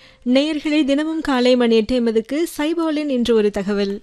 நேயர்களே தினமும் காலை மணி எட்டு எண்பதுக்கு சைபாலின் இன்று ஒரு தகவல்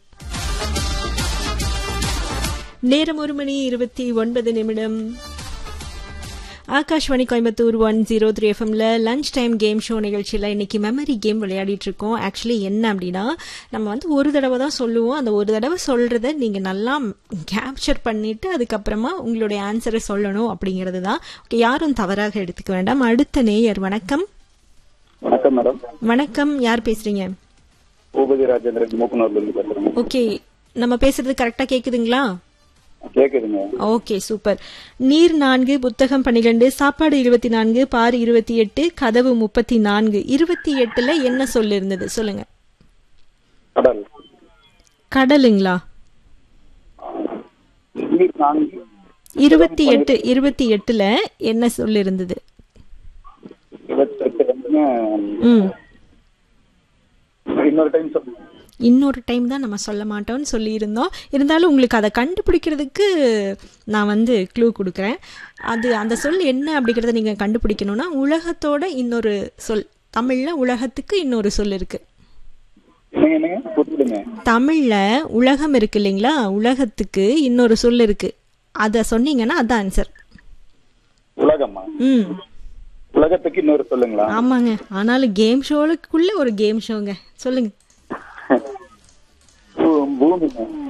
நேரம் ஒரு மணி இருபத்தி ஒன்பது நிமிடம் Akashvani Coimbatore one zero three எஃப்எம்ல லஞ்ச் டைம் கேம் ஷோ நிகழ்ச்சியில் இன்னைக்கு மெமரி கேம் விளையாடிட்டு இருக்கோம் ஆக்சுவலி என்ன அப்படின்னா நம்ம வந்து ஒரு தடவை தான் சொல்லுவோம் அந்த ஒரு தடவை சொல்றத நீங்க நல்லா கேப்சர் பண்ணிட்டு அதுக்கப்புறமா உங்களுடைய ஆன்சரை சொல்லணும் அப்படிங்கிறது தான் ஓகே யாரும் தவறாக எடுத்துக்க வேண்டாம் அடுத்த நேயர் வணக்கம் வணக்கம் மேடம் வணக்கம் யார் பேசுறீங்க பூபதி ராஜேந்திரன் மூக்கனூர்ல இருந்து பேசுறேன் ஓகே நம்ம பேசுறது கரெக்டா கேக்குதுங்களா கேக்குதுங்க ஓகே சூப்பர் நீர் நான்கு புத்தகம் பன்னிரெண்டு சாப்பாடு இருபத்தி நான்கு பார் இருபத்தி எட்டு கதவு முப்பத்தி நான்கு இருபத்தி எட்டுல என்ன சொல் இருந்தது சொல்லுங்க கடல் கடலுங்களா நீர் நான்கு இருபத்தி எட்டு இருபத்தி எட்டுல என்ன சொல் இருந்தது இருபத்தெட்டு வந்துங்க ம் இன்னொரு டைம் சொல்லுங்க இன்னொரு டைம் தான் நம்ம சொல்ல மாட்டோம்னு சொல்லியிருந்தோம் இருந்தாலும் உங்களுக்கு அதை கண்டுபிடிக்கிறதுக்கு நான் வந்து க்ளூ கொடுக்குறேன் அது அந்த சொல் என்ன அப்படிங்கிறத நீங்கள் கண்டுபிடிக்கணும்னா உலகத்தோட இன்னொரு சொல் தமிழில் உலகத்துக்கு இன்னொரு சொல் இருக்குது என்னங்க என்னங்க புரியலைங்க தமிழ்ல உலகம் இருக்கு இல்லைங்களா உலகத்துக்கு இன்னொரு சொல் இருக்கு அத சொன்னீங்கன்னா அதான் ஆன்சர் உலகம்மா ம் உலகத்துக்கு இன்னொரு சொல்லுங்களா ஆமாங்க ஆனாலும் கேம் ஷோவுக்குள்ள ஒரு கேம் ஷோங்க சொல்லுங்க பூ- பூமிங்க